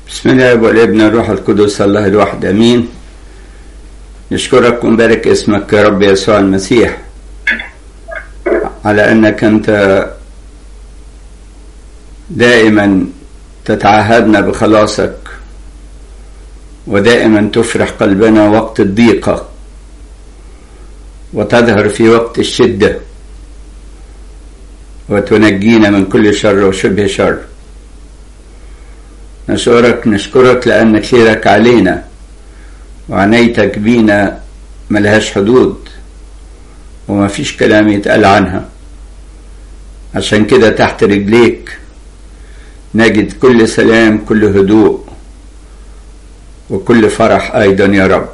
بسم الله والابن الروح القدس الله الواحد امين نشكرك ونبارك اسمك يا رب يسوع المسيح على انك انت دائما تتعهدنا بخلاصك ودائما تفرح قلبنا وقت الضيقه وتظهر في وقت الشده وتنجينا من كل شر وشبه شر نشكرك نشكرك لأن خيرك علينا وعنايتك بينا ملهاش حدود وما فيش كلام يتقال عنها عشان كده تحت رجليك نجد كل سلام كل هدوء وكل فرح أيضا يا رب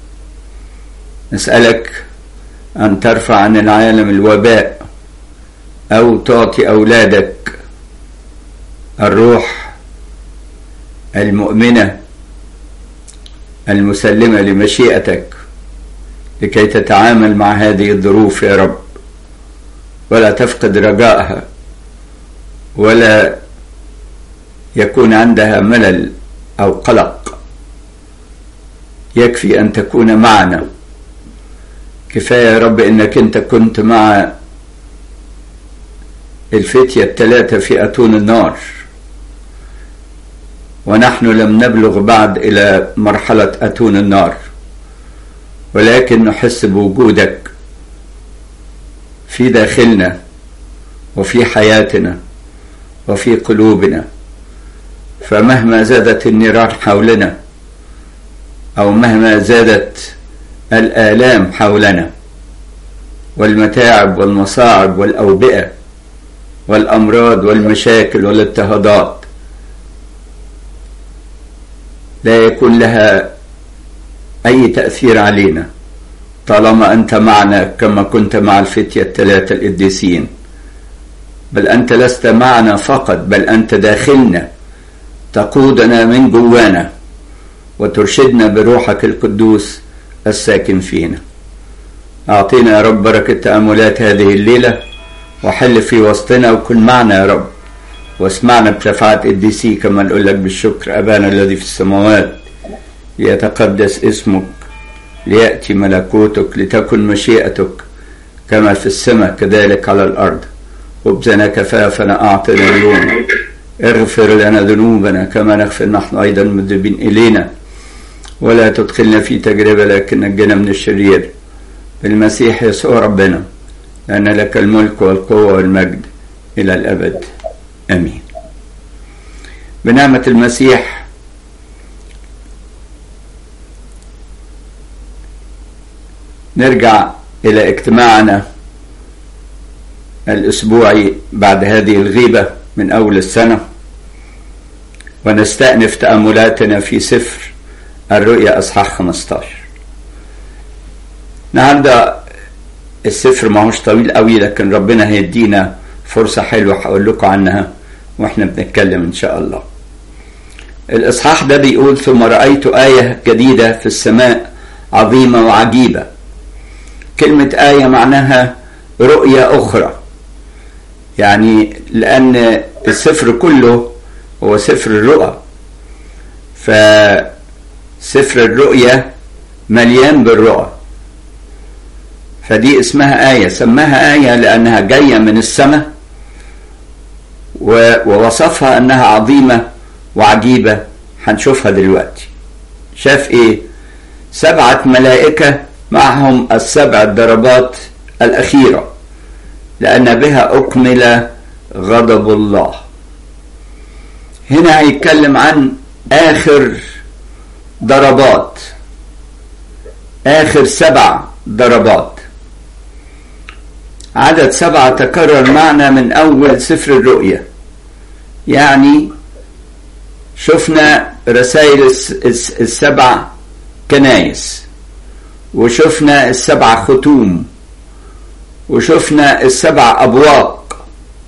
نسألك أن ترفع عن العالم الوباء أو تعطي أولادك الروح المؤمنة المسلمة لمشيئتك لكي تتعامل مع هذه الظروف يا رب ولا تفقد رجائها ولا يكون عندها ملل أو قلق يكفي أن تكون معنا كفاية يا رب إنك أنت كنت مع الفتية الثلاثة في أتون النار ونحن لم نبلغ بعد إلى مرحلة أتون النار ولكن نحس بوجودك في داخلنا وفي حياتنا وفي قلوبنا فمهما زادت النيران حولنا أو مهما زادت الآلام حولنا والمتاعب والمصاعب والأوبئة والأمراض والمشاكل والاضطهادات لا يكون لها أي تأثير علينا طالما أنت معنا كما كنت مع الفتية الثلاثة القديسين بل أنت لست معنا فقط بل أنت داخلنا تقودنا من جوانا وترشدنا بروحك القدوس الساكن فينا أعطينا يا رب بركة تأملات هذه الليلة وحل في وسطنا وكن معنا يا رب واسمعنا بشفاعة قديسي كما نقول لك بالشكر أبانا الذي في السماوات ليتقدس اسمك ليأتي ملكوتك لتكن مشيئتك كما في السماء كذلك على الأرض خبزنا كفافنا أعطنا اليوم اغفر لنا ذنوبنا كما نغفر نحن أيضا مذنبين إلينا ولا تدخلنا في تجربة لكن نجنا من الشرير بالمسيح يسوع ربنا لأن لك الملك والقوة والمجد إلى الأبد امين بنعمه المسيح نرجع الى اجتماعنا الاسبوعي بعد هذه الغيبه من اول السنه ونستأنف تأملاتنا في سفر الرؤيا أصحاح 15 النهارده السفر ما هوش طويل قوي لكن ربنا هيدينا فرصة حلوة هقول لكم عنها واحنا بنتكلم ان شاء الله الاصحاح ده بيقول ثم رأيت آية جديدة في السماء عظيمة وعجيبة كلمة آية معناها رؤية أخرى يعني لأن السفر كله هو سفر الرؤى فسفر الرؤية مليان بالرؤى فدي اسمها آية سماها آية لأنها جاية من السماء ووصفها انها عظيمه وعجيبه هنشوفها دلوقتي شاف ايه سبعه ملائكه معهم السبع الضربات الاخيره لان بها اكمل غضب الله هنا هيتكلم عن اخر ضربات اخر سبع ضربات عدد سبعة تكرر معنا من أول سفر الرؤيا يعني شفنا رسائل السبع كنايس وشفنا السبع ختوم وشفنا السبع أبواق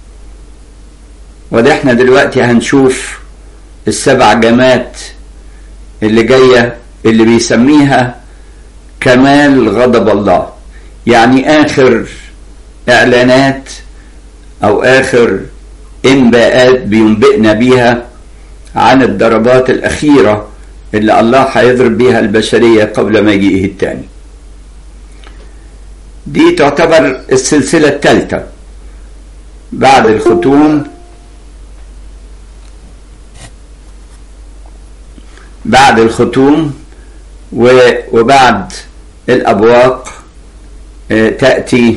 وده احنا دلوقتي هنشوف السبع جمات اللي جاية اللي بيسميها كمال غضب الله يعني آخر إعلانات أو آخر إنباءات بينبئنا بيها عن الضربات الأخيرة اللي الله هيضرب بيها البشرية قبل مجيئه الثاني دي تعتبر السلسلة الثالثة بعد الختوم بعد الختوم وبعد الأبواق تأتي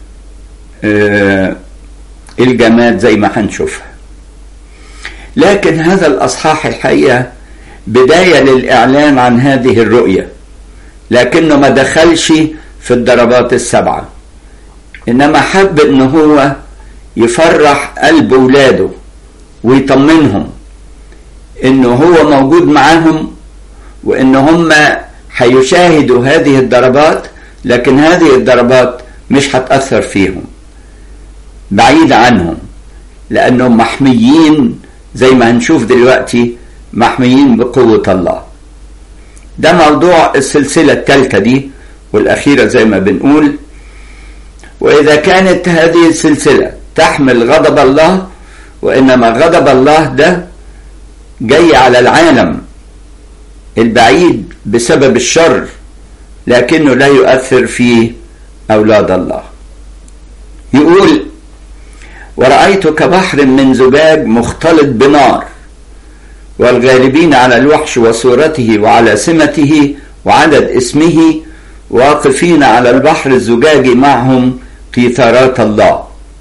الجماد زي ما هنشوفها لكن هذا الأصحاح الحقيقة بداية للإعلان عن هذه الرؤية لكنه ما دخلش في الضربات السبعة إنما حب إن هو يفرح قلب ولاده ويطمنهم إنه هو موجود معاهم وإن هم هيشاهدوا هذه الضربات لكن هذه الضربات مش هتأثر فيهم بعيد عنهم لأنهم محميين زي ما هنشوف دلوقتي محميين بقوة الله ده موضوع السلسلة الثالثة دي والأخيرة زي ما بنقول وإذا كانت هذه السلسلة تحمل غضب الله وإنما غضب الله ده جاي على العالم البعيد بسبب الشر لكنه لا يؤثر في أولاد الله يقول ورأيت كبحر من زجاج مختلط بنار والغالبين على الوحش وصورته وعلى سمته وعدد اسمه واقفين على البحر الزجاجي معهم قيثارات الله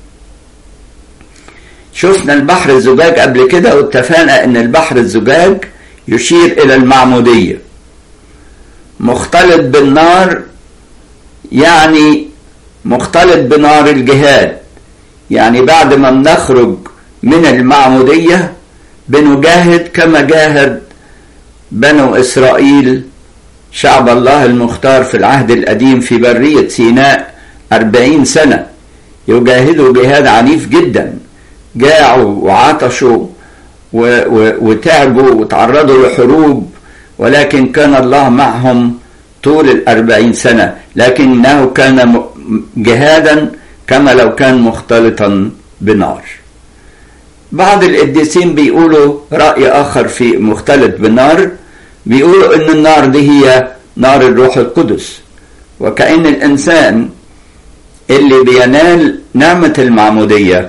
شفنا البحر الزجاج قبل كده واتفقنا ان البحر الزجاج يشير الى المعمودية مختلط بالنار يعني مختلط بنار الجهاد يعني بعد ما بنخرج من المعمودية بنجاهد كما جاهد بنو إسرائيل شعب الله المختار في العهد القديم في برية سيناء أربعين سنة يجاهدوا جهاد عنيف جدا جاعوا وعطشوا وتعبوا وتعرضوا لحروب ولكن كان الله معهم طول الأربعين سنة لكنه كان جهادا كما لو كان مختلطا بنار بعض القديسين بيقولوا رأي آخر في مختلط بالنار بيقولوا إن النار دي هي نار الروح القدس وكأن الإنسان اللي بينال نعمة المعمودية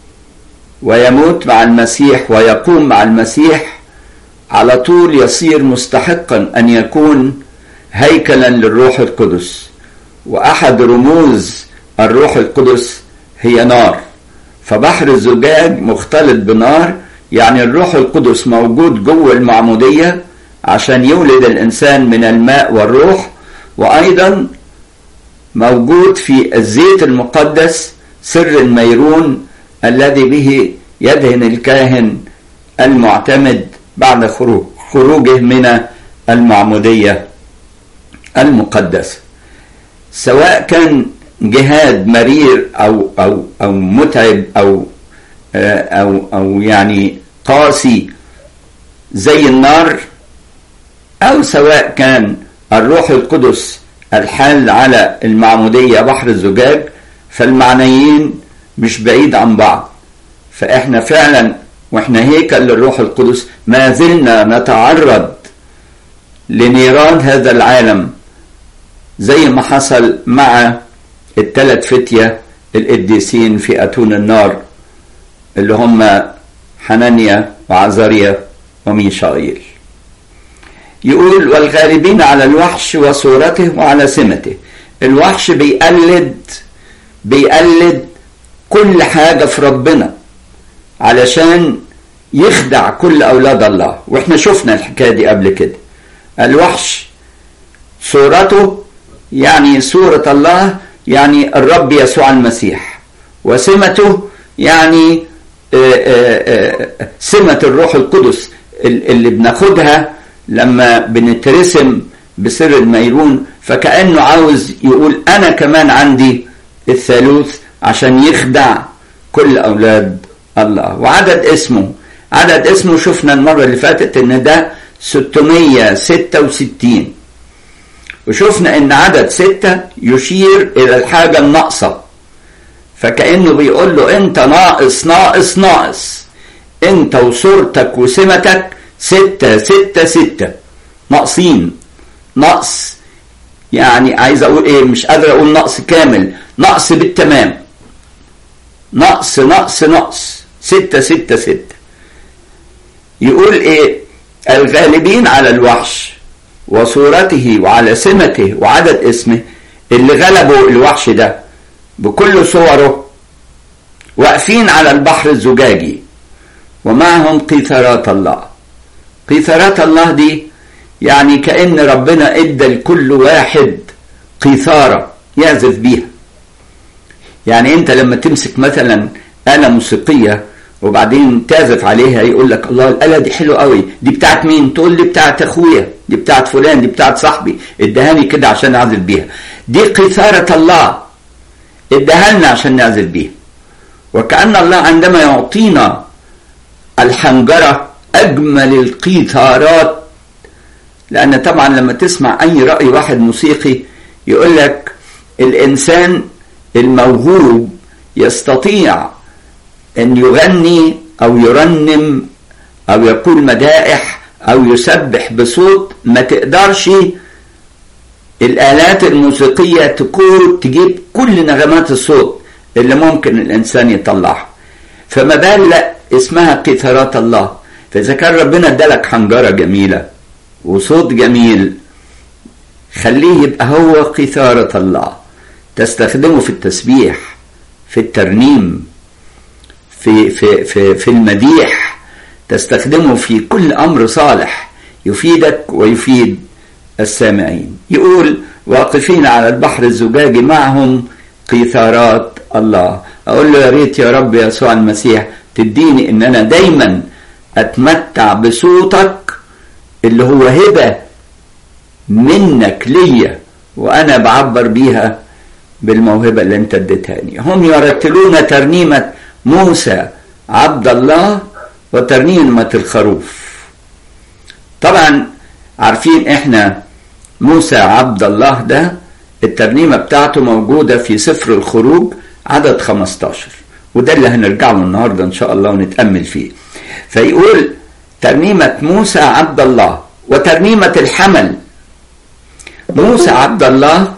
ويموت مع المسيح ويقوم مع المسيح على طول يصير مستحقا أن يكون هيكلا للروح القدس وأحد رموز الروح القدس هي نار فبحر الزجاج مختلط بنار يعني الروح القدس موجود جوه المعمودية عشان يولد الإنسان من الماء والروح وأيضا موجود في الزيت المقدس سر الميرون الذي به يدهن الكاهن المعتمد بعد خروج خروجه من المعمودية المقدسة سواء كان جهاد مرير أو أو أو متعب أو أو أو يعني قاسي زي النار أو سواء كان الروح القدس الحال على المعمودية بحر الزجاج فالمعنيين مش بعيد عن بعض فإحنا فعلا وإحنا هيكل للروح القدس ما زلنا نتعرض لنيران هذا العالم زي ما حصل مع الثلاث فتية القديسين في أتون النار اللي هم حنانيا وعزاريا وميشائيل يقول والغالبين على الوحش وصورته وعلى سمته الوحش بيقلد بيقلد كل حاجة في ربنا علشان يخدع كل أولاد الله وإحنا شفنا الحكاية دي قبل كده الوحش صورته يعني صورة الله يعني الرب يسوع المسيح وسمته يعني سمة الروح القدس اللي بناخدها لما بنترسم بسر الميرون فكأنه عاوز يقول أنا كمان عندي الثالوث عشان يخدع كل أولاد الله وعدد اسمه عدد اسمه شفنا المرة اللي فاتت إن ده 666 وشفنا إن عدد ستة يشير إلى الحاجة الناقصة فكأنه بيقول له أنت ناقص ناقص ناقص انت وصورتك وسمتك ستة ستة ستة ناقصين نقص يعني عايز اقول ايه مش قادر اقول نقص كامل نقص بالتمام نقص نقص نقص ستة ستة ستة يقول ايه الغالبين على الوحش وصورته وعلى سمته وعدد اسمه اللي غلبوا الوحش ده بكل صوره واقفين على البحر الزجاجي ومعهم قيثارات الله قيثارات الله دي يعني كأن ربنا ادى لكل واحد قيثارة يعزف بيها يعني انت لما تمسك مثلا آلة موسيقية وبعدين تعزف عليها يقول لك الله الآلة دي حلوة قوي دي بتاعت مين تقول لي بتاعت اخويا دي بتاعت فلان دي بتاعت صاحبي ادهاني كده عشان اعزف بيها دي قيثارة الله اداها لنا عشان نعزف بيها وكأن الله عندما يعطينا الحنجرة أجمل القيثارات لأن طبعا لما تسمع أي رأي واحد موسيقي يقول لك الإنسان الموهوب يستطيع أن يغني أو يرنم أو يقول مدائح أو يسبح بصوت ما تقدرش الآلات الموسيقية تكون تجيب كل نغمات الصوت اللي ممكن الإنسان يطلعها فما بال لا اسمها قيثارات الله فإذا كان ربنا ادالك حنجرة جميلة وصوت جميل خليه يبقى هو قيثارة الله تستخدمه في التسبيح في الترنيم في في في في المديح تستخدمه في كل امر صالح يفيدك ويفيد السامعين يقول واقفين على البحر الزجاجي معهم قيثارات الله اقول له يا ريت يا رب يسوع المسيح تديني ان انا دايما اتمتع بصوتك اللي هو هبه منك ليا وانا بعبر بيها بالموهبه اللي انت اديتهاني هم يرتلون ترنيمه موسى عبد الله وترنيمه الخروف طبعا عارفين احنا موسى عبد الله ده الترنيمه بتاعته موجوده في سفر الخروج عدد 15 وده اللي هنرجع له النهارده ان شاء الله ونتامل فيه فيقول ترنيمه موسى عبد الله وترنيمه الحمل موسى عبد الله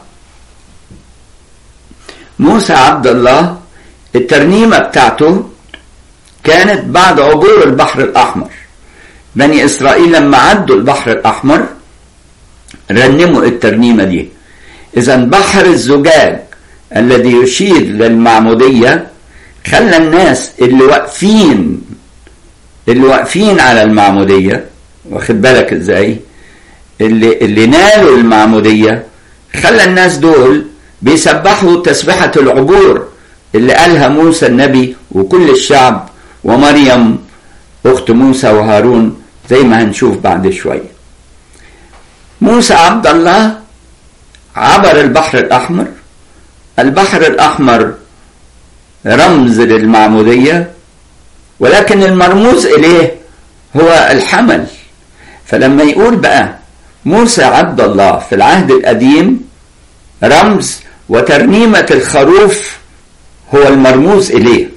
موسى عبد الله الترنيمة بتاعته كانت بعد عبور البحر الأحمر بني إسرائيل لما عدوا البحر الأحمر رنموا الترنيمة دي إذا بحر الزجاج الذي يشير للمعمودية خلى الناس اللي واقفين اللي واقفين على المعمودية واخد بالك ازاي اللي اللي نالوا المعمودية خلى الناس دول بيسبحوا تسبحة العبور اللي قالها موسى النبي وكل الشعب ومريم أخت موسى وهارون زي ما هنشوف بعد شوية موسى عبد الله عبر البحر الأحمر البحر الأحمر رمز للمعمودية ولكن المرموز إليه هو الحمل فلما يقول بقى موسى عبد الله في العهد القديم رمز وترنيمة الخروف هو المرموز إليه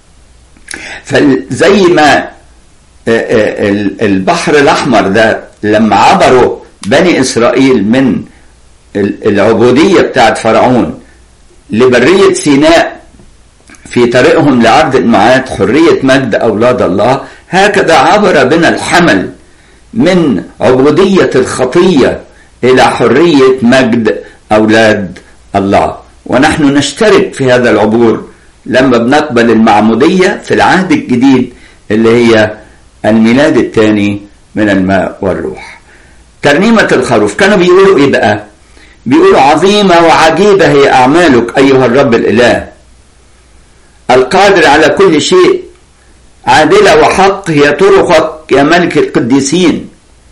فزي ما البحر الأحمر ده لما عبروا بني إسرائيل من العبودية بتاعت فرعون لبرية سيناء في طريقهم لعرض المعاد حرية مجد أولاد الله هكذا عبر بنا الحمل من عبودية الخطية إلى حرية مجد أولاد الله ونحن نشترك في هذا العبور لما بنقبل المعمودية في العهد الجديد اللي هي الميلاد الثاني من الماء والروح ترنيمة الخروف كانوا بيقولوا إيه بقى بيقولوا عظيمة وعجيبة هي أعمالك أيها الرب الإله القادر على كل شيء عادلة وحق هي طرقك يا ملك القديسين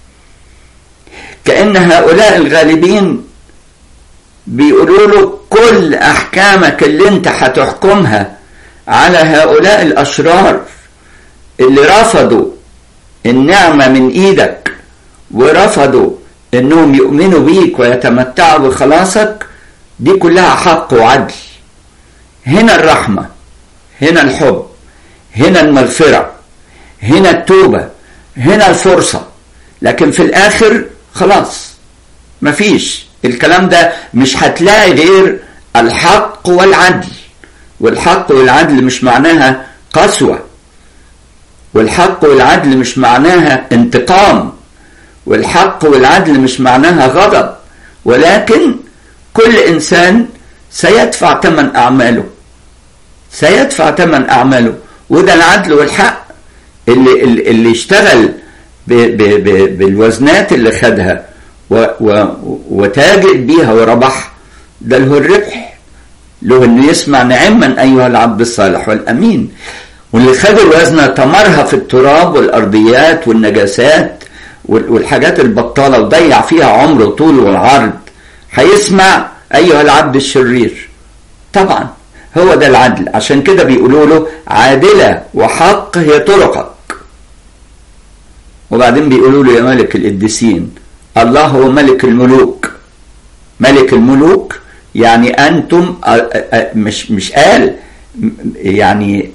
كأن هؤلاء الغالبين بيقولوا له كل أحكامك اللي أنت هتحكمها على هؤلاء الأشرار اللي رفضوا النعمة من إيدك ورفضوا إنهم يؤمنوا بيك ويتمتعوا بخلاصك دي كلها حق وعدل هنا الرحمة هنا الحب هنا المغفرة هنا التوبة هنا الفرصة لكن في الآخر خلاص مفيش الكلام ده مش هتلاقي غير الحق والعدل والحق والعدل مش معناها قسوة والحق والعدل مش معناها انتقام والحق والعدل مش معناها غضب ولكن كل إنسان سيدفع ثمن أعماله سيدفع ثمن أعماله وده العدل والحق اللي, اللي اشتغل ب ب ب بالوزنات اللي خدها و و وتاجر بيها وربح ده له الربح له انه يسمع نعما ايها العبد الصالح والامين واللي خد الوزنه طمرها في التراب والارضيات والنجاسات والحاجات البطاله وضيع فيها عمره طول والعرض هيسمع ايها العبد الشرير طبعا هو ده العدل عشان كده بيقولوا له عادله وحق هي طرقك وبعدين بيقولوا له يا ملك القديسين الله هو ملك الملوك ملك الملوك يعني انتم مش مش قال يعني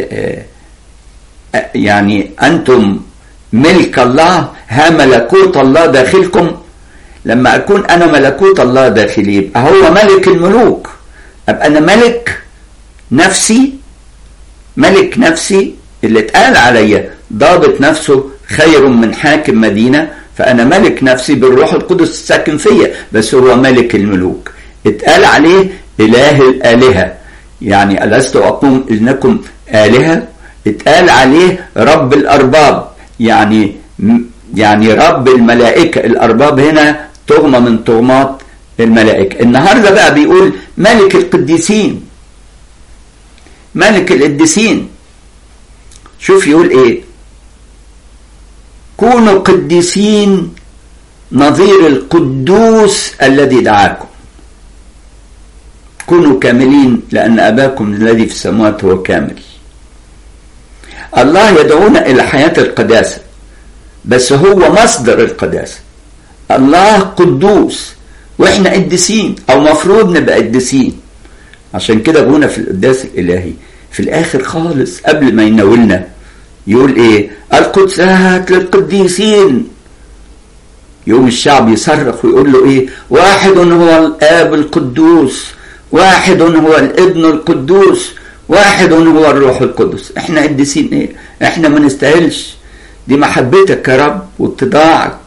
يعني انتم ملك الله ها ملكوت الله داخلكم لما اكون انا ملكوت الله داخلي يبقى هو ملك الملوك ابقى انا ملك نفسي ملك نفسي اللي اتقال عليا ضابط نفسه خير من حاكم مدينه فانا ملك نفسي بالروح القدس الساكن فيا بس هو ملك الملوك اتقال عليه اله الالهه يعني الست اقوم انكم الهه اتقال عليه رب الارباب يعني يعني رب الملائكه الارباب هنا تغمه من تغمات الملائكه النهارده بقى بيقول ملك القديسين ملك القديسين شوف يقول ايه كونوا قديسين نظير القدوس الذي دعاكم كونوا كاملين لأن أباكم الذي في السماوات هو كامل الله يدعونا إلى حياة القداسة بس هو مصدر القداسة الله قدوس وإحنا قديسين أو مفروض نبقى قديسين عشان كده أبونا في القداس الإلهي في الآخر خالص قبل ما يناولنا يقول إيه القدسات للقديسين يوم الشعب يصرخ ويقول له إيه واحد هو الآب القدوس واحد هو الابن القدوس واحد هو الروح القدس احنا قديسين ايه احنا ما نستاهلش دي محبتك يا رب واتضاعك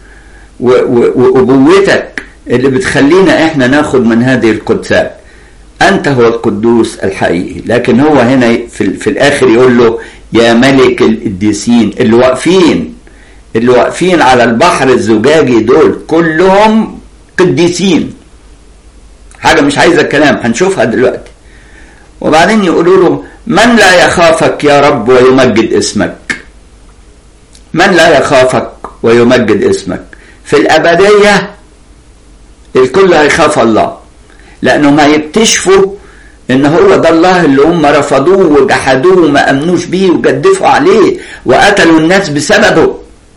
وابوتك اللي بتخلينا احنا ناخد من هذه القدسات انت هو القدوس الحقيقي لكن هو هنا في, في الاخر يقول له يا ملك القديسين اللي واقفين اللي واقفين على البحر الزجاجي دول كلهم قديسين حاجة مش عايزة كلام هنشوفها دلوقتي وبعدين يقولوا له من لا يخافك يا رب ويمجد اسمك من لا يخافك ويمجد اسمك في الأبدية الكل هيخاف الله لأنهم هيكتشفوا إن هو ده الله اللي هم رفضوه وجحدوه وما أمنوش بيه وجدفوا عليه وقتلوا الناس بسببه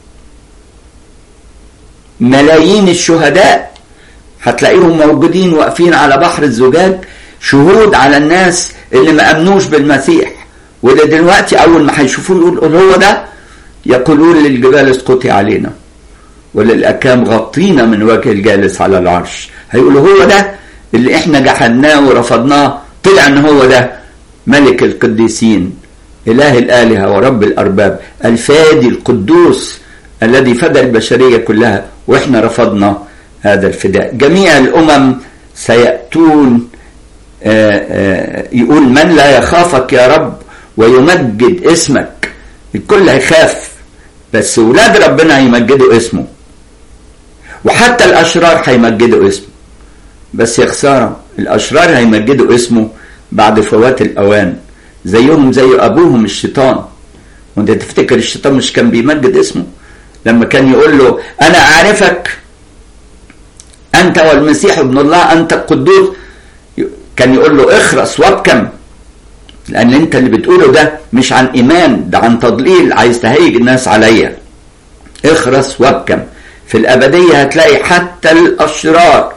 ملايين الشهداء هتلاقيهم موجودين واقفين على بحر الزجاج شهود على الناس اللي ما امنوش بالمسيح واللي دلوقتي اول ما هيشوفوه يقول هو ده يقولون للجبال اسقطي علينا وللاكام غطينا من وجه الجالس على العرش هيقولوا هو ده اللي احنا جحدناه ورفضناه طلع ان هو ده ملك القديسين اله الالهه ورب الارباب الفادي القدوس الذي فدى البشريه كلها واحنا رفضنا هذا الفداء جميع الأمم سيأتون آآ آآ يقول من لا يخافك يا رب ويمجد اسمك الكل هيخاف بس ولاد ربنا هيمجدوا اسمه وحتى الأشرار هيمجدوا اسمه بس يا خسارة الأشرار هيمجدوا اسمه بعد فوات الأوان زيهم زي أبوهم الشيطان وانت تفتكر الشيطان مش كان بيمجد اسمه لما كان يقول له أنا أعرفك أنت والمسيح ابن الله أنت القدوس كان يقول له اخرس وابكم لأن أنت اللي بتقوله ده مش عن إيمان ده عن تضليل عايز تهيج الناس عليا اخرس وابكم في الأبدية هتلاقي حتى الأشرار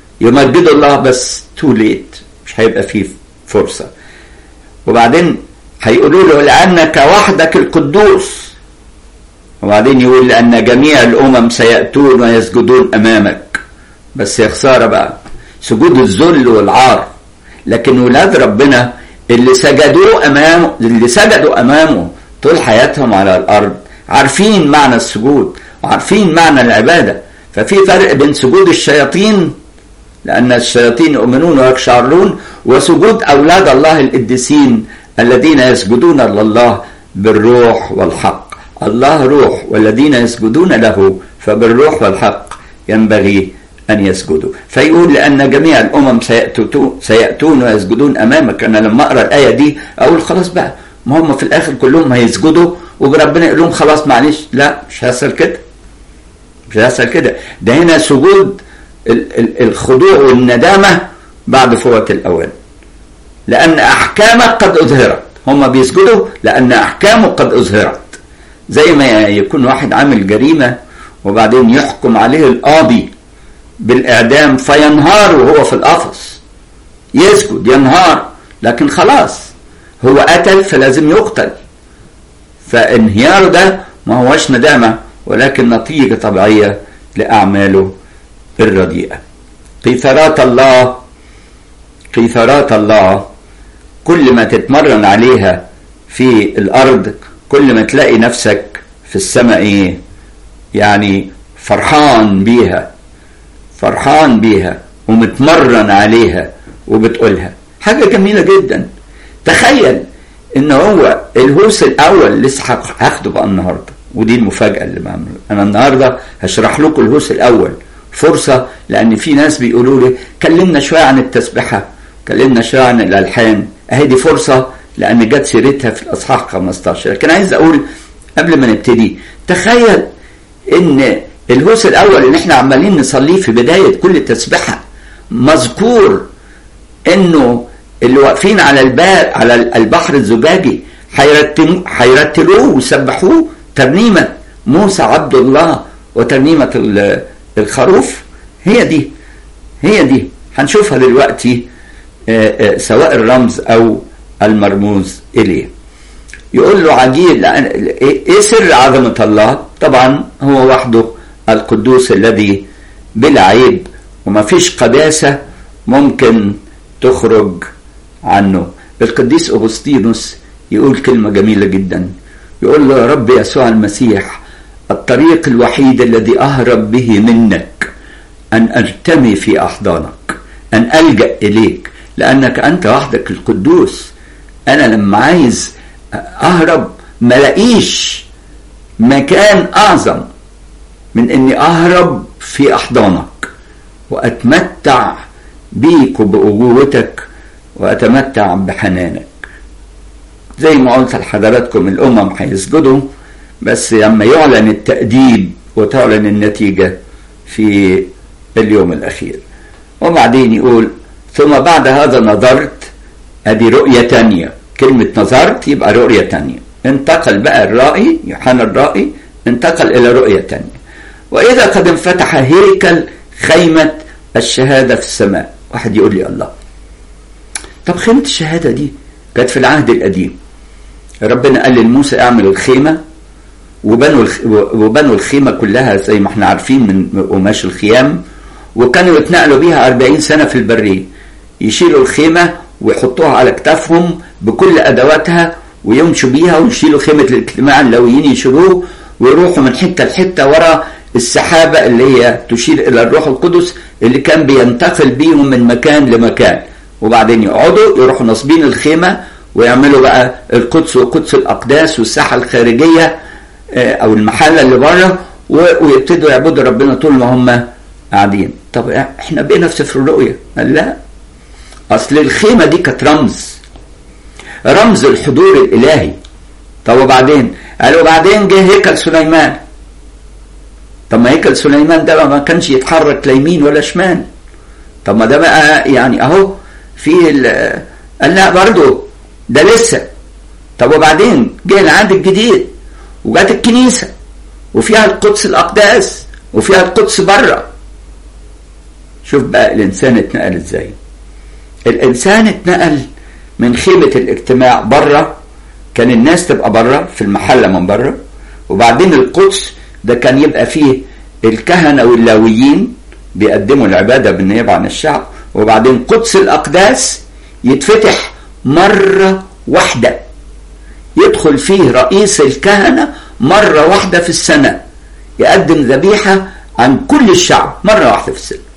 يمجدوا الله بس تو ليت مش هيبقى فيه فرصة وبعدين هيقولوا له لأنك وحدك القدوس وبعدين يقول لأن جميع الأمم سيأتون ويسجدون أمامك بس يا خسارة بقى سجود الذل والعار لكن ولاد ربنا اللي سجدوا أمامه اللي سجدوا أمامه طول حياتهم على الأرض عارفين معنى السجود وعارفين معنى العبادة ففي فرق بين سجود الشياطين لأن الشياطين يؤمنون ويقشعرون وسجود أولاد الله القديسين الذين يسجدون لله بالروح والحق الله روح والذين يسجدون له فبالروح والحق ينبغي أن يسجدوا فيقول لأن جميع الأمم سيأتون, سيأتون ويسجدون أمامك أنا لما أقرأ الآية دي أقول خلاص بقى ما هم في الآخر كلهم هيسجدوا وربنا يقول لهم خلاص معلش لا مش هيحصل كده مش هيحصل كده ده هنا سجود الخضوع والندامة بعد فوات الأوان لأن أحكامك قد أظهرت هم بيسجدوا لأن أحكامه قد أظهرت زي ما يكون واحد عامل جريمة وبعدين يحكم عليه القاضي بالإعدام فينهار وهو في القفص يسجد ينهار لكن خلاص هو قتل فلازم يقتل فانهياره ده ما هوش ندامة ولكن نتيجة طبيعية لأعماله الرديئة قيثارات الله قيثارات الله كل ما تتمرن عليها في الأرض كل ما تلاقي نفسك في السماء إيه يعني فرحان بيها فرحان بيها ومتمرن عليها وبتقولها حاجة جميلة جدا تخيل ان هو الهوس الاول لسه هاخده بقى النهارده ودي المفاجاه اللي بعملها انا النهارده هشرح لكم الهوس الاول فرصه لان في ناس بيقولوا لي كلمنا شويه عن التسبيحه كلمنا شويه عن الالحان اهي دي فرصه لان جت سيرتها في الاصحاح 15 لكن عايز اقول قبل ما نبتدي تخيل ان الهوس الاول اللي احنا عمالين نصليه في بدايه كل تسبيحه مذكور انه اللي واقفين على البار على البحر الزجاجي هيرتلوه ويسبحوه ترنيمة موسى عبد الله وترنيمة الخروف هي دي هي دي هنشوفها دلوقتي سواء الرمز أو المرموز إليه يقول له عجيب ايه سر عظمة الله طبعا هو وحده القدوس الذي بلا عيب وما فيش قداسة ممكن تخرج عنه القديس أغسطينوس يقول كلمة جميلة جدا يقول له يا رب يسوع المسيح الطريق الوحيد الذي أهرب به منك أن أرتمي في أحضانك أن ألجأ إليك لأنك أنت وحدك القدوس أنا لما عايز أهرب ملاقيش مكان أعظم من أني أهرب في أحضانك وأتمتع بيك وبأبوتك وأتمتع بحنانك زي ما قلت لحضراتكم الأمم هيسجدوا بس لما يعلن التأديب وتعلن النتيجة في اليوم الأخير وبعدين يقول ثم بعد هذا نظرت ادي رؤية تانية كلمة نظرت يبقى رؤية تانية انتقل بقى الرائي يوحنا الرائي انتقل إلى رؤية تانية وإذا قد انفتح هيكل خيمة الشهادة في السماء واحد يقول لي الله طب خيمة الشهادة دي كانت في العهد القديم ربنا قال لموسى اعمل الخيمة وبنوا وبنوا الخيمة كلها زي ما احنا عارفين من قماش الخيام وكانوا يتنقلوا بيها 40 سنة في البرية يشيلوا الخيمة ويحطوها على كتافهم بكل أدواتها ويمشوا بيها ويشيلوا خيمة الاجتماع اللويين يشيلوه ويروحوا من حتة لحتة ورا السحابة اللي هي تشير إلى الروح القدس اللي كان بينتقل بيهم من مكان لمكان وبعدين يقعدوا يروحوا ناصبين الخيمة ويعملوا بقى القدس وقدس الأقداس والساحة الخارجية أو المحلة اللي بره ويبتدوا يعبدوا ربنا طول ما هم قاعدين طب احنا بقينا في سفر الرؤيا قال لا اصل الخيمه دي كانت رمز رمز الحضور الالهي طب وبعدين قال وبعدين جه هيكل سليمان طب ما هيكل سليمان ده ما كانش يتحرك لا يمين ولا شمال طب ما ده بقى يعني اهو في قال لا برضه ده لسه طب وبعدين جه العهد الجديد وجات الكنيسه وفيها القدس الاقداس وفيها القدس بره شوف بقى الانسان اتنقل ازاي الانسان اتنقل من خيمة الاجتماع بره كان الناس تبقى بره في المحلة من بره وبعدين القدس ده كان يبقى فيه الكهنة واللاويين بيقدموا العبادة بالنيابة عن الشعب وبعدين قدس الأقداس يتفتح مرة واحدة يدخل فيه رئيس الكهنة مرة واحدة في السنة يقدم ذبيحة عن كل الشعب مرة واحدة في السنة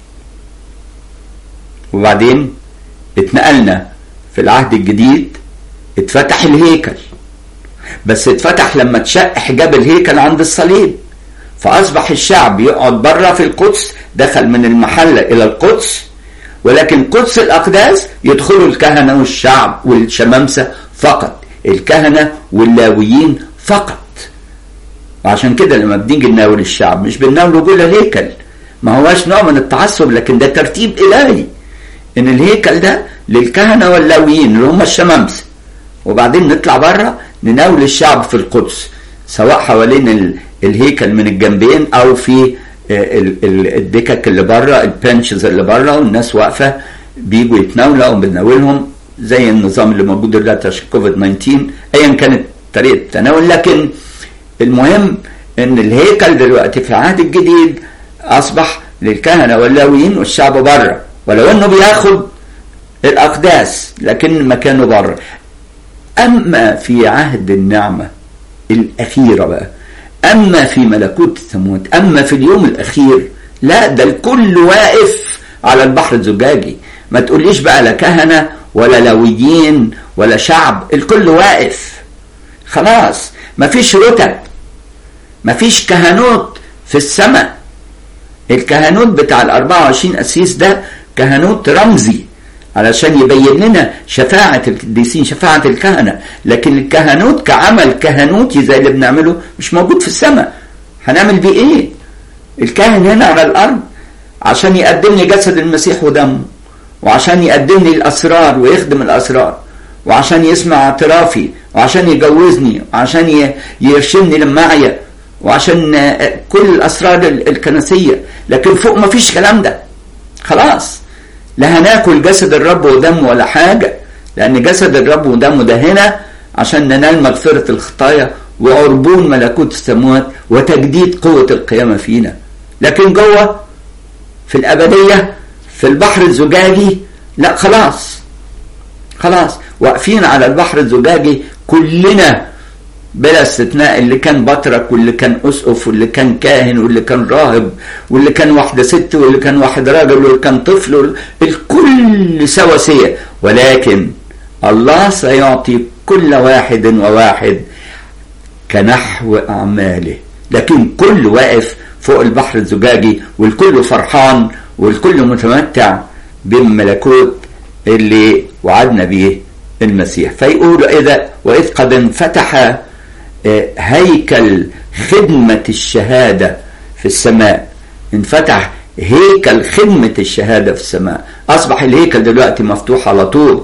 وبعدين اتنقلنا في العهد الجديد اتفتح الهيكل بس اتفتح لما اتشق حجاب الهيكل عند الصليب فأصبح الشعب يقعد بره في القدس دخل من المحلة إلى القدس ولكن قدس الأقداس يدخلوا الكهنة والشعب والشمامسة فقط الكهنة واللاويين فقط وعشان كده لما بنيجي نناول الشعب مش بنناوله جوه الهيكل ما هواش نوع من التعصب لكن ده ترتيب إلهي إن الهيكل ده للكهنة واللاويين اللي هم الشمامسة وبعدين نطلع بره نناول الشعب في القدس سواء حوالين الهيكل من الجنبين او في الدكك اللي بره البنشز اللي بره والناس واقفه بيجوا يتناولوا او بنناولهم زي النظام اللي موجود دلوقتي عشان كوفيد 19 ايا كانت طريقه التناول لكن المهم ان الهيكل دلوقتي في العهد الجديد اصبح للكهنه واللاويين والشعب بره ولو انه بياخد الاقداس لكن مكانه بره اما في عهد النعمه الاخيره بقى اما في ملكوت الثمود اما في اليوم الاخير لا ده الكل واقف على البحر الزجاجي ما تقوليش بقى لا كهنه ولا لويين ولا شعب الكل واقف خلاص مفيش رتب مفيش كهنوت في السماء الكهنوت بتاع ال 24 قسيس ده كهنوت رمزي علشان يبين لنا شفاعة القديسين شفاعة الكهنة لكن الكهنوت كعمل كهنوتي زي اللي بنعمله مش موجود في السماء هنعمل بيه ايه الكاهن هنا على الارض عشان يقدم لي جسد المسيح ودمه وعشان يقدم لي الاسرار ويخدم الاسرار وعشان يسمع اعترافي وعشان يجوزني وعشان يرشمني للمعية وعشان كل الاسرار الكنسية لكن فوق ما فيش كلام ده خلاص لا هناكل جسد الرب ودمه ولا حاجة لأن جسد الرب ودمه ده هنا عشان ننال مغفرة الخطايا وعربون ملكوت السماوات وتجديد قوة القيامة فينا لكن جوه في الأبدية في البحر الزجاجي لا خلاص خلاص واقفين على البحر الزجاجي كلنا بلا استثناء اللي كان بطرك واللي كان اسقف واللي كان كاهن واللي كان راهب واللي كان واحده ست واللي كان واحد راجل واللي كان طفل الكل سواسيه ولكن الله سيعطي كل واحد وواحد كنحو اعماله لكن كل واقف فوق البحر الزجاجي والكل فرحان والكل متمتع بالملكوت اللي وعدنا به المسيح فيقول إذا وإذ قد انفتح هيكل خدمة الشهادة في السماء انفتح هيكل خدمة الشهادة في السماء أصبح الهيكل دلوقتي مفتوح على طول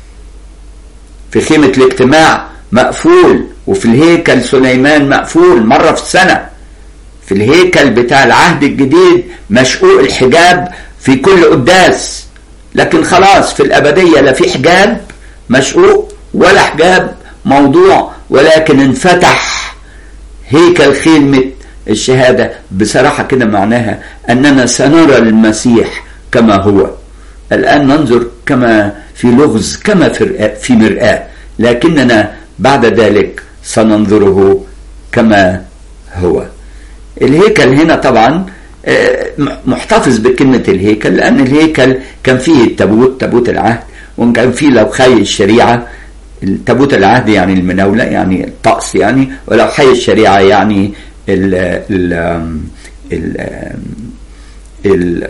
في خيمة الاجتماع مقفول وفي الهيكل سليمان مقفول مرة في السنة في الهيكل بتاع العهد الجديد مشقوق الحجاب في كل قداس لكن خلاص في الأبدية لا في حجاب مشقوق ولا حجاب موضوع ولكن انفتح هيكل خيمة الشهادة بصراحة كده معناها أننا سنرى المسيح كما هو الآن ننظر كما في لغز كما في مرآة لكننا بعد ذلك سننظره كما هو الهيكل هنا طبعا محتفظ بكلمة الهيكل لأن الهيكل كان فيه التابوت تابوت العهد وكان فيه لو خي الشريعة تابوت العهد يعني المناولة يعني الطقس يعني ولو حي الشريعة يعني ال ال ال ال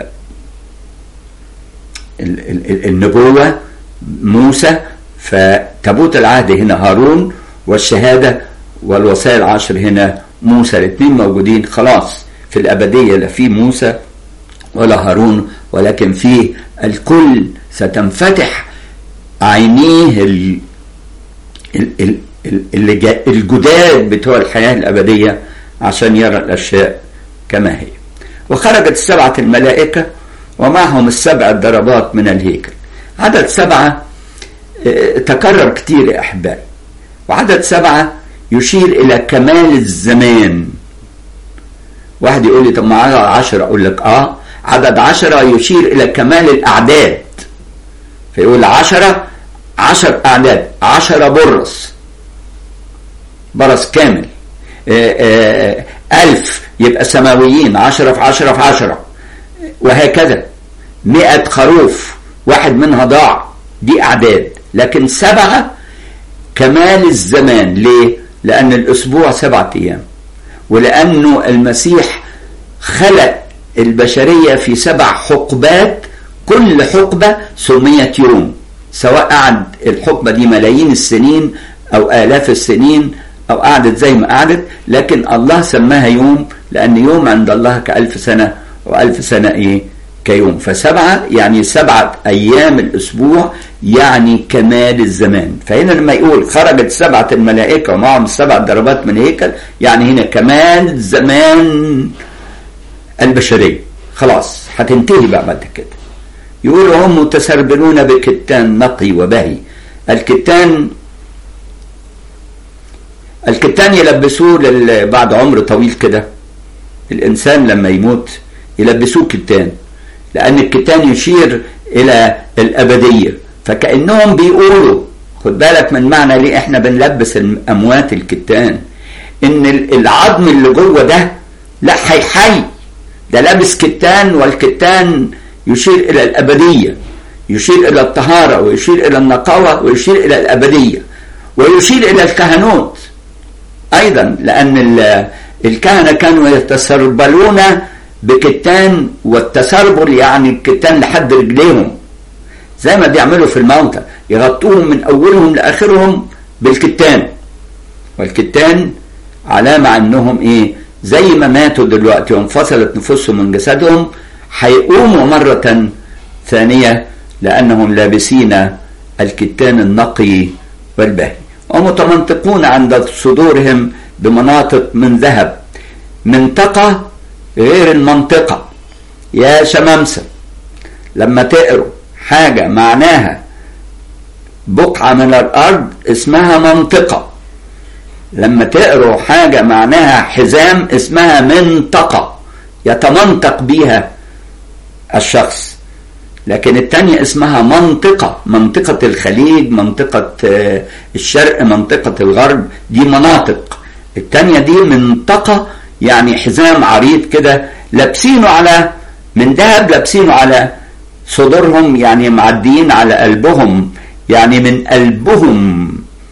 ال النبوة موسى فتابوت العهد هنا هارون والشهادة والوصايا العشر هنا موسى الاثنين موجودين خلاص في الأبدية لا في موسى ولا هارون ولكن في الكل ستنفتح عينيه ال ال ال الجداد بتوع الحياة الأبدية عشان يرى الأشياء كما هي وخرجت السبعة الملائكة ومعهم السبع ضربات من الهيكل عدد سبعة تكرر كتير يا أحبائي وعدد سبعة يشير إلى كمال الزمان واحد يقول لي طب ما عدد عشرة أقول لك آه عدد عشرة يشير إلى كمال الأعداد فيقول عشرة عشر أعداد عشرة برص برص كامل آآ آآ ألف يبقى سماويين عشرة في عشرة في عشرة وهكذا مئة خروف واحد منها ضاع دي أعداد لكن سبعة كمال الزمان ليه؟ لأن الأسبوع سبعة أيام ولأنه المسيح خلق البشرية في سبع حقبات كل حقبة سميت يوم سواء قعد الحقبة دي ملايين السنين أو آلاف السنين أو قعدت زي ما قعدت لكن الله سماها يوم لأن يوم عند الله كألف سنة وألف سنة إيه كيوم فسبعة يعني سبعة أيام الأسبوع يعني كمال الزمان فهنا لما يقول خرجت سبعة الملائكة ومعهم سبع ضربات من هيكل يعني هنا كمال زمان البشرية خلاص هتنتهي بقى بعد كده يقول هم متسربلون بكتان نقي وبهي الكتان الكتان يلبسوه بعد عمر طويل كده الإنسان لما يموت يلبسوه كتان لأن الكتان يشير إلى الأبدية فكأنهم بيقولوا خد بالك من معنى ليه احنا بنلبس الأموات الكتان إن العظم اللي جوه ده لا هيحي ده لابس كتان والكتان يشير إلى الأبدية يشير إلى الطهارة ويشير إلى النقاوة ويشير إلى الأبدية ويشير إلى الكهنوت أيضا لأن الكهنة كانوا يتسربلون بكتان والتسربل يعني الكتان لحد رجليهم زي ما بيعملوا في الموتى يغطوهم من أولهم لآخرهم بالكتان والكتان علامة أنهم إيه زي ما ماتوا دلوقتي وانفصلت نفوسهم من جسدهم هيقوموا مرة ثانية لأنهم لابسين الكتان النقي والبهي ومتمنطقون عند صدورهم بمناطق من ذهب منطقة غير المنطقة يا شمامسة لما تقروا حاجة معناها بقعة من الأرض اسمها منطقة لما تقروا حاجة معناها حزام اسمها منطقة يتمنطق بيها الشخص لكن التانية اسمها منطقة منطقة الخليج منطقة الشرق منطقة الغرب دي مناطق التانية دي منطقة يعني حزام عريض كده لابسينه على من ذهب لابسينه على صدورهم يعني معديين على قلبهم يعني من قلبهم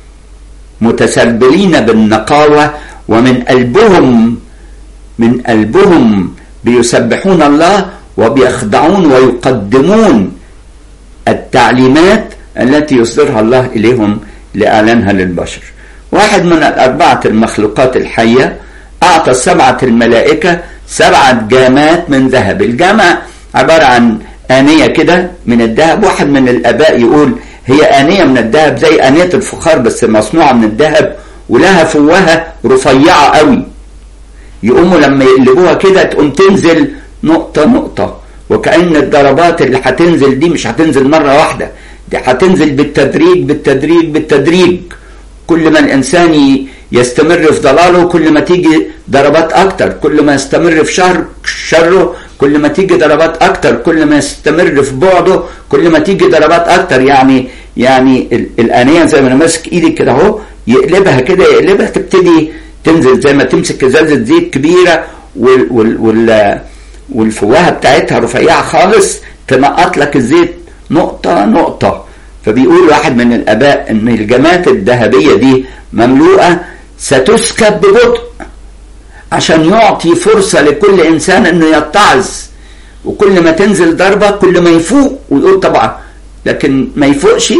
متسبلين بالنقاوة ومن قلبهم من قلبهم بيسبحون الله وبيخضعون ويقدمون التعليمات التي يصدرها الله إليهم لإعلانها للبشر واحد من الأربعة المخلوقات الحية أعطى السبعة الملائكة سبعة جامات من ذهب الجامع عبارة عن آنية كده من الذهب واحد من الآباء يقول هي آنية من الذهب زي آنية الفخار بس مصنوعة من الذهب ولها فوهة رفيعة قوي يقوموا لما يقلبوها كده تقوم تنزل نقطة نقطة وكأن الضربات اللي هتنزل دي مش هتنزل مرة واحدة دي هتنزل بالتدريج بالتدريج بالتدريج كل ما الإنسان يستمر في ضلاله كل ما تيجي ضربات أكتر كل ما يستمر في شهر شره كل ما تيجي ضربات أكتر كل ما يستمر في بعده كل ما تيجي ضربات أكتر يعني يعني الآنية زي ما أنا ماسك إيدي كده أهو يقلبها كده يقلبها تبتدي تنزل زي ما تمسك ازازة زيت كبيرة وال وال وال والفواهة بتاعتها رفيعة خالص تنقط لك الزيت نقطة نقطة فبيقول واحد من الآباء إن الجمات الذهبية دي مملوءة ستسكب ببطء عشان يعطي فرصة لكل إنسان إنه يتعظ وكل ما تنزل ضربة كل ما يفوق ويقول طبعا لكن ما يفوقش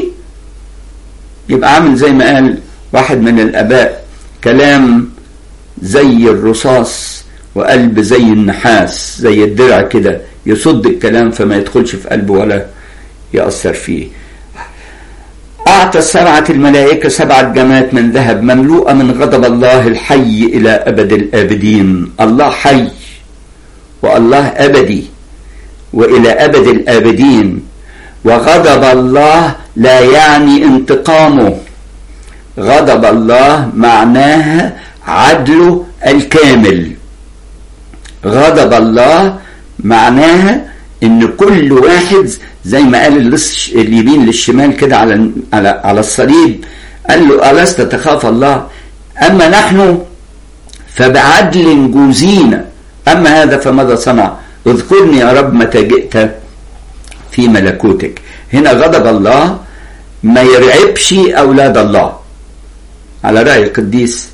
يبقى عامل زي ما قال واحد من الآباء كلام زي الرصاص وقلب زي النحاس زي الدرع كده يصد الكلام فما يدخلش في قلبه ولا يأثر فيه أعطى السبعة الملائكة سبعة جمات من ذهب مملوءة من غضب الله الحي إلى أبد الآبدين الله حي والله أبدي وإلى أبد الآبدين وغضب الله لا يعني انتقامه غضب الله معناها عدله الكامل غضب الله معناها ان كل واحد زي ما قال اليمين للشمال كده على على على الصليب قال له ألست تخاف الله أما نحن فبعدل جوزينا أما هذا فماذا صنع اذكرني يا رب متى جئت في ملكوتك هنا غضب الله ما يرعبش أولاد الله على رأي القديس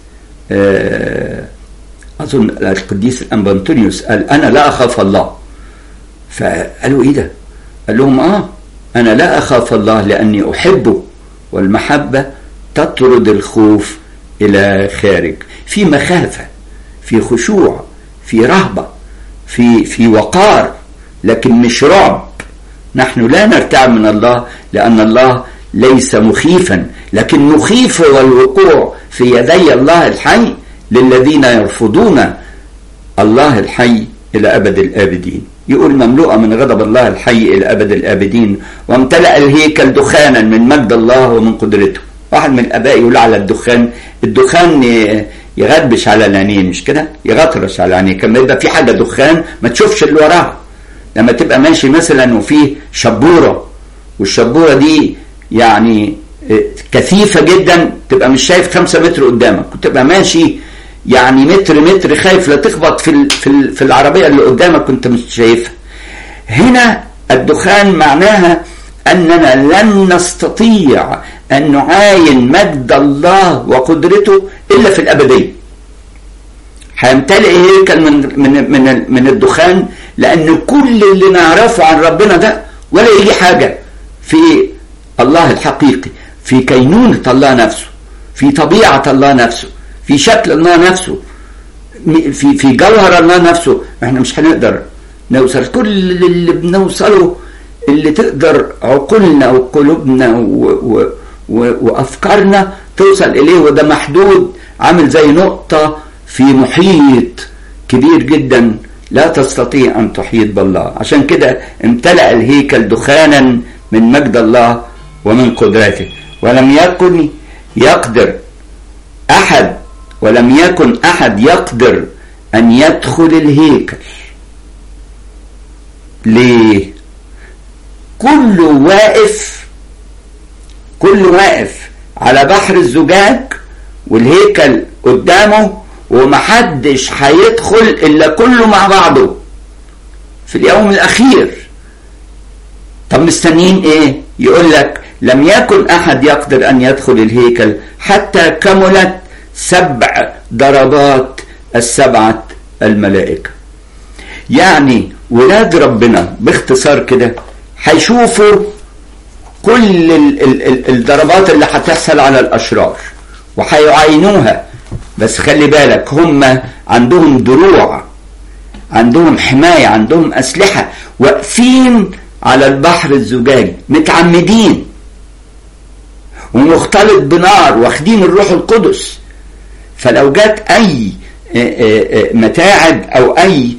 أظن القديس الأنبنطونيوس قال أنا لا أخاف الله فقالوا إيه ده قال لهم آه أنا لا أخاف الله لأني أحبه والمحبة تطرد الخوف إلى خارج في مخافة في خشوع في رهبة في في وقار لكن مش رعب نحن لا نرتعب من الله لأن الله ليس مخيفا لكن مخيف هو الوقوع في يدي الله الحي للذين يرفضون الله الحي إلى أبد الآبدين يقول مملوءة من غضب الله الحي إلى أبد الآبدين وامتلأ الهيكل دخانا من مجد الله ومن قدرته واحد من الآباء يقول على الدخان الدخان يغبش على العينين مش كده يغطرش على العينين كما يبقى في حاجة دخان ما تشوفش اللي وراها لما تبقى ماشي مثلا وفي شبورة والشبورة دي يعني كثيفة جدا تبقى مش شايف خمسة متر قدامك وتبقى ماشي يعني متر متر خايف لا تخبط في ال في, ال في العربية اللي قدامك كنت مش شايفها هنا الدخان معناها أننا لن نستطيع أن نعاين مجد الله وقدرته إلا في الأبدية هيمتلئ هيكل من من من من الدخان لأن كل اللي نعرفه عن ربنا ده ولا يجي حاجة في الله الحقيقي في كينونة الله نفسه في طبيعة الله نفسه في شكل الله نفسه في في جوهر الله نفسه احنا مش هنقدر نوصل كل اللي بنوصله اللي تقدر عقولنا وقلوبنا و و و وافكارنا توصل اليه وده محدود عامل زي نقطه في محيط كبير جدا لا تستطيع ان تحيط بالله عشان كده امتلأ الهيكل دخانا من مجد الله ومن قدرته ولم يكن يقدر احد ولم يكن احد يقدر ان يدخل الهيكل ليه كله واقف كله واقف على بحر الزجاج والهيكل قدامه ومحدش هيدخل الا كله مع بعضه في اليوم الاخير طب مستنيين ايه يقول لك لم يكن احد يقدر ان يدخل الهيكل حتى كملت سبع ضربات السبعه الملائكه يعني ولاد ربنا باختصار كده هيشوفوا كل ال ال ال الضربات اللي هتحصل على الاشرار وهيعاينوها بس خلي بالك هم عندهم دروع عندهم حماية عندهم أسلحة واقفين على البحر الزجاجي متعمدين ومختلط بنار واخدين الروح القدس فلو جت أي متاعب أو أي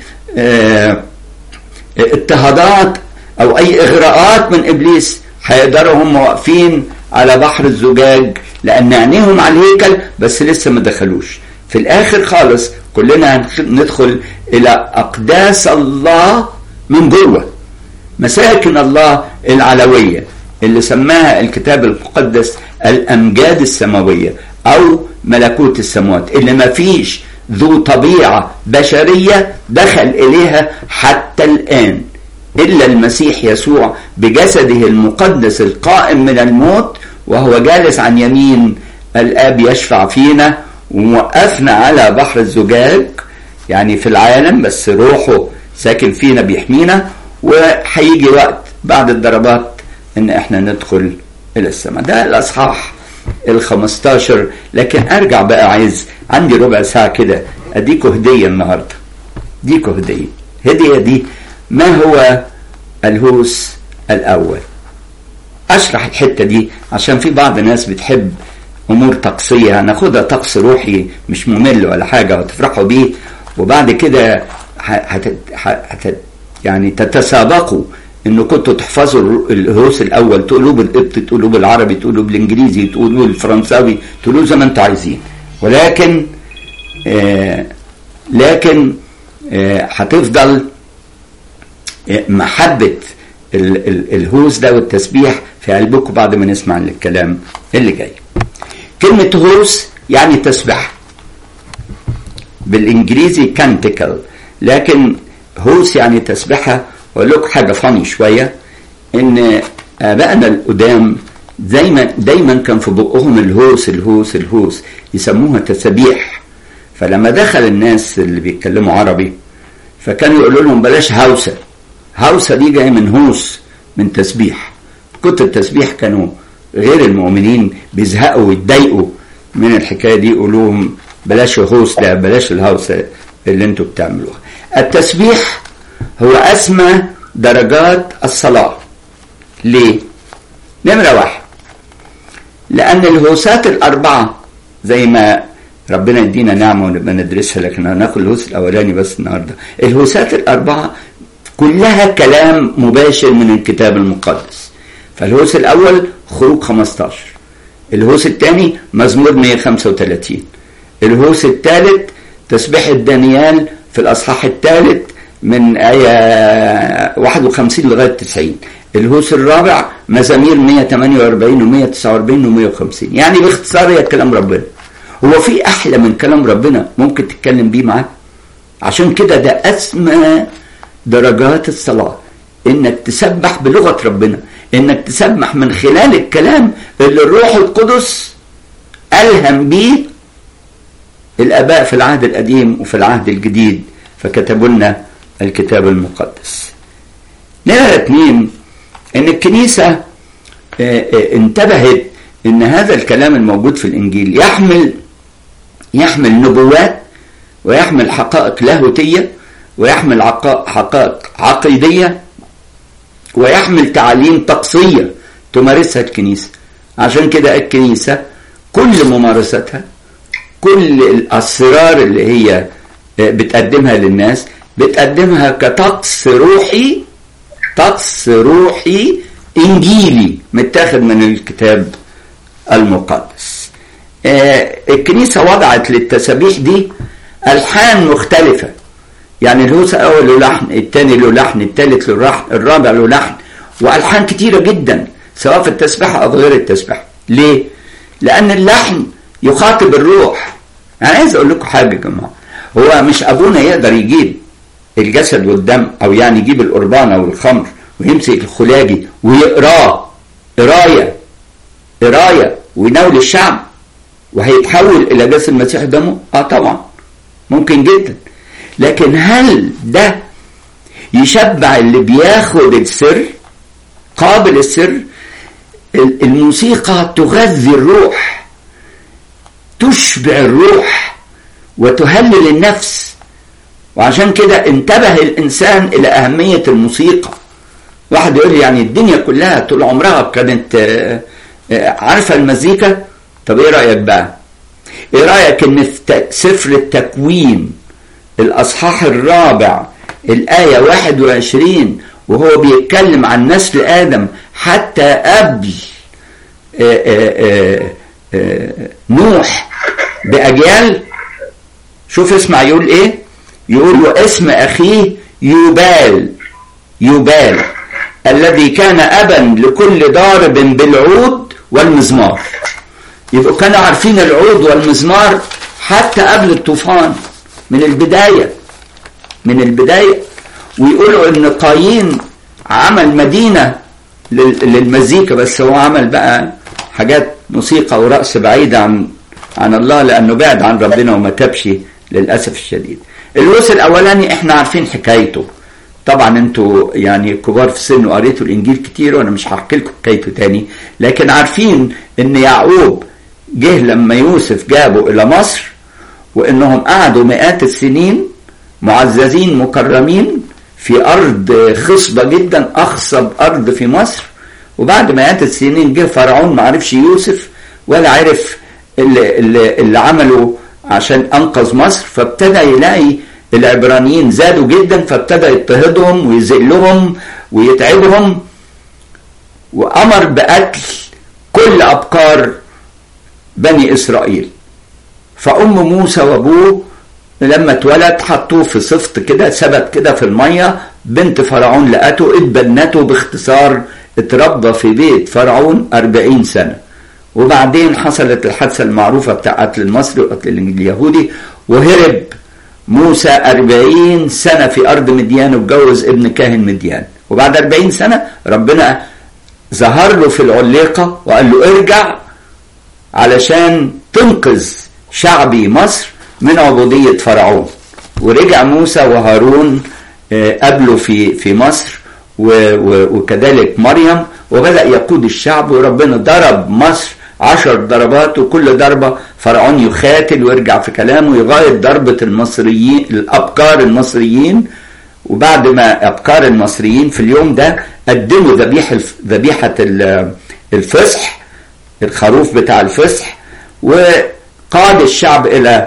اضطهادات او اي اغراءات من ابليس هيقدروا هم واقفين على بحر الزجاج لان عينيهم على الهيكل بس لسه ما دخلوش في الاخر خالص كلنا ندخل الى اقداس الله من جوه مساكن الله العلويه اللي سماها الكتاب المقدس الامجاد السماويه او ملكوت السماوات اللي ما فيش ذو طبيعه بشريه دخل اليها حتى الان إلا المسيح يسوع بجسده المقدس القائم من الموت وهو جالس عن يمين الآب يشفع فينا ووقفنا على بحر الزجاج يعني في العالم بس روحه ساكن فينا بيحمينا وهيجي وقت بعد الضربات ان احنا ندخل الى السماء ده الاصحاح ال 15 لكن ارجع بقى عايز عندي ربع ساعه كده اديكوا هديه النهارده اديكوا هديه هديه دي ما هو الهوس الأول أشرح الحتة دي عشان في بعض الناس بتحب أمور طقسية هناخدها طقس روحي مش ممل ولا حاجة وتفرحوا بيه وبعد كده هت... هت... يعني تتسابقوا انه كنتوا تحفظوا الهوس الاول تقولوه بالقبط تقولوه بالعربي تقولوه بالانجليزي تقولوه بالفرنساوي تقولوه زي ما انتوا عايزين ولكن آه لكن آه هتفضل آه محبة ال ال الهوس ده والتسبيح في قلبكم بعد ما نسمع الكلام اللي جاي كلمة هوس يعني تسبح بالانجليزي كانتيكل لكن هوس يعني تسبحة واقول لكم حاجة فاني شوية ان ابائنا القدام دايما دايما كان في بقهم الهوس الهوس الهوس يسموها تسابيح فلما دخل الناس اللي بيتكلموا عربي فكانوا يقولوا لهم بلاش هوسة هوسة دي جاية من هوس من تسبيح كتر التسبيح كانوا غير المؤمنين بيزهقوا ويتضايقوا من الحكاية دي يقولوا لهم بلاش الهوس ده بلاش الهوسة اللي انتوا بتعملوها التسبيح هو أسمى درجات الصلاة ليه؟ نمرة واحد لأن الهوسات الأربعة زي ما ربنا يدينا نعمة ونبقى ندرسها لكن هناخد الهوس الأولاني بس النهاردة الهوسات الأربعة كلها كلام مباشر من الكتاب المقدس فالهوس الأول خروج 15 الهوس الثاني مزمور 135 الهوس الثالث تسبيح دانيال في الأصحاح الثالث من آية 51 لغاية 90 الهوس الرابع مزامير 148 و 149 و 150 يعني باختصار هي كلام ربنا هو في أحلى من كلام ربنا ممكن تتكلم بيه معاه عشان كده ده أسمى درجات الصلاة إنك تسبح بلغة ربنا إنك تسبح من خلال الكلام اللي الروح القدس ألهم بيه الآباء في العهد القديم وفي العهد الجديد فكتبوا لنا الكتاب المقدس نمرة اتنين ان الكنيسة انتبهت ان هذا الكلام الموجود في الانجيل يحمل يحمل نبوات ويحمل حقائق لاهوتية ويحمل حقائق عقيدية ويحمل تعاليم طقسية تمارسها الكنيسة عشان كده الكنيسة كل ممارستها كل الأسرار اللي هي بتقدمها للناس بتقدمها كطقس روحي طقس روحي انجيلي متاخد من الكتاب المقدس آه الكنيسة وضعت للتسابيح دي ألحان مختلفة يعني الهوس الأول له لحن الثاني له لحن الثالث له لحن الرابع له لحن وألحان كتيرة جدا سواء في التسبيحة أو غير التسبيحة ليه؟ لأن اللحن يخاطب الروح أنا عايز أقول لكم حاجة يا جماعة هو مش أبونا يقدر يجيب الجسد والدم او يعني يجيب القربان او الخمر ويمسك الخلاجي ويقراه قرايه قرايه ويناول الشعب وهيتحول الى جسد المسيح دمه اه طبعا ممكن جدا لكن هل ده يشبع اللي بياخد السر قابل السر الموسيقى تغذي الروح تشبع الروح وتهلل النفس وعشان كده انتبه الانسان الى اهميه الموسيقى واحد يقول لي يعني الدنيا كلها طول عمرها كانت عارفه المزيكا طب ايه رايك بقى ايه رايك ان في سفر التكوين الاصحاح الرابع الايه 21 وهو بيتكلم عن نسل ادم حتى قبل نوح باجيال شوف اسمع يقول ايه يقول واسم أخيه يوبال يوبال الذي كان أبا لكل ضارب بالعود والمزمار يبقوا كانوا عارفين العود والمزمار حتى قبل الطوفان من البداية من البداية ويقولوا ان قايين عمل مدينة للمزيكا بس هو عمل بقى حاجات موسيقى ورقص بعيدة عن عن الله لأنه بعد عن ربنا وما تبش للأسف الشديد الوس الاولاني احنا عارفين حكايته طبعا انتوا يعني كبار في السن وقريتوا الانجيل كتير وانا مش هحكي لكم حكايته تاني لكن عارفين ان يعقوب جه لما يوسف جابه الى مصر وانهم قعدوا مئات السنين معززين مكرمين في ارض خصبه جدا اخصب ارض في مصر وبعد مئات السنين جه فرعون ما عرفش يوسف ولا عرف اللي, اللي, اللي عمله عشان انقذ مصر فابتدى يلاقي العبرانيين زادوا جدا فابتدى يضطهدهم ويذلهم ويتعبهم وأمر بقتل كل أبكار بني إسرائيل فأم موسى وأبوه لما اتولد حطوه في صفت كده ثبت كده في المية بنت فرعون لقته اتبنته باختصار اتربى في بيت فرعون أربعين سنة وبعدين حصلت الحادثة المعروفة بتاع قتل المصري وقتل اليهودي وهرب موسى أربعين سنة في أرض مديان واتجوز ابن كاهن مديان وبعد أربعين سنة ربنا ظهر له في العليقة وقال له ارجع علشان تنقذ شعبي مصر من عبودية فرعون ورجع موسى وهارون قبله في في مصر وكذلك مريم وبدأ يقود الشعب وربنا ضرب مصر عشر ضربات وكل ضربة فرعون يخاتل ويرجع في كلامه لغاية ضربة المصريين الأبكار المصريين وبعد ما أبكار المصريين في اليوم ده قدموا ذبيحة ذبيحة الفصح الخروف بتاع الفصح وقاد الشعب إلى